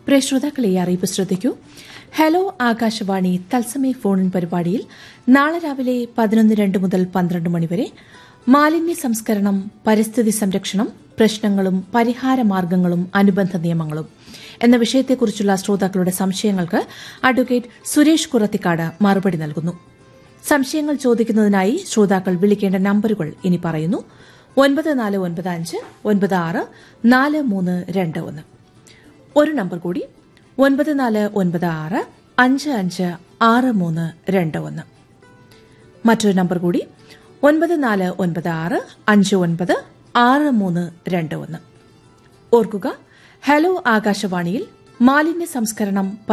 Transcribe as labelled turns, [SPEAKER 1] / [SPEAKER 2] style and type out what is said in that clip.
[SPEAKER 1] പ്രിയ ശ്രോതാക്കളെ ഈ അറിയിപ്പ് ശ്രദ്ധിക്കൂ ഹലോ ആകാശവാണി തത്സമയ ഫോണിൻ പരിപാടിയിൽ നാളെ രാവിലെ പതിനൊന്ന് രണ്ട് മുതൽ പന്ത്രണ്ട് മണിവരെ മാലിന്യ സംസ്കരണം പരിസ്ഥിതി സംരക്ഷണം പ്രശ്നങ്ങളും പരിഹാര മാർഗങ്ങളും അനുബന്ധ നിയമങ്ങളും എന്ന വിഷയത്തെക്കുറിച്ചുള്ള ശ്രോതാക്കളുടെ സംശയങ്ങൾക്ക് അഡ്വക്കേറ്റ് സുരേഷ് കുറത്തിക്കാട് മറുപടി നൽകുന്നു സംശയങ്ങൾ ചോദിക്കുന്നതിനായി ശ്രോതാക്കൾ വിളിക്കേണ്ട നമ്പറുകൾ ഇനി പറയുന്നു ഒൻപത് നാല് ഒൻപത് അഞ്ച് ഒൻപത് ആറ് നാല് മൂന്ന് രണ്ട് ഒന്ന് ഒരു നമ്പർ കൂടി ഒൻപത് നാല് ഒൻപത് ആറ് അഞ്ച് അഞ്ച് ആറ് മൂന്ന് രണ്ട് ഒന്ന് മറ്റൊരു നമ്പർ കൂടി ഒൻപത് നാല് ഒൻപത് ആറ് അഞ്ച് ഒൻപത് ആറ് മൂന്ന് രണ്ട് ഒന്ന് ഓർക്കുക ഹലോ ആകാശവാണിയിൽ മാലിന്യ സംസ്കരണം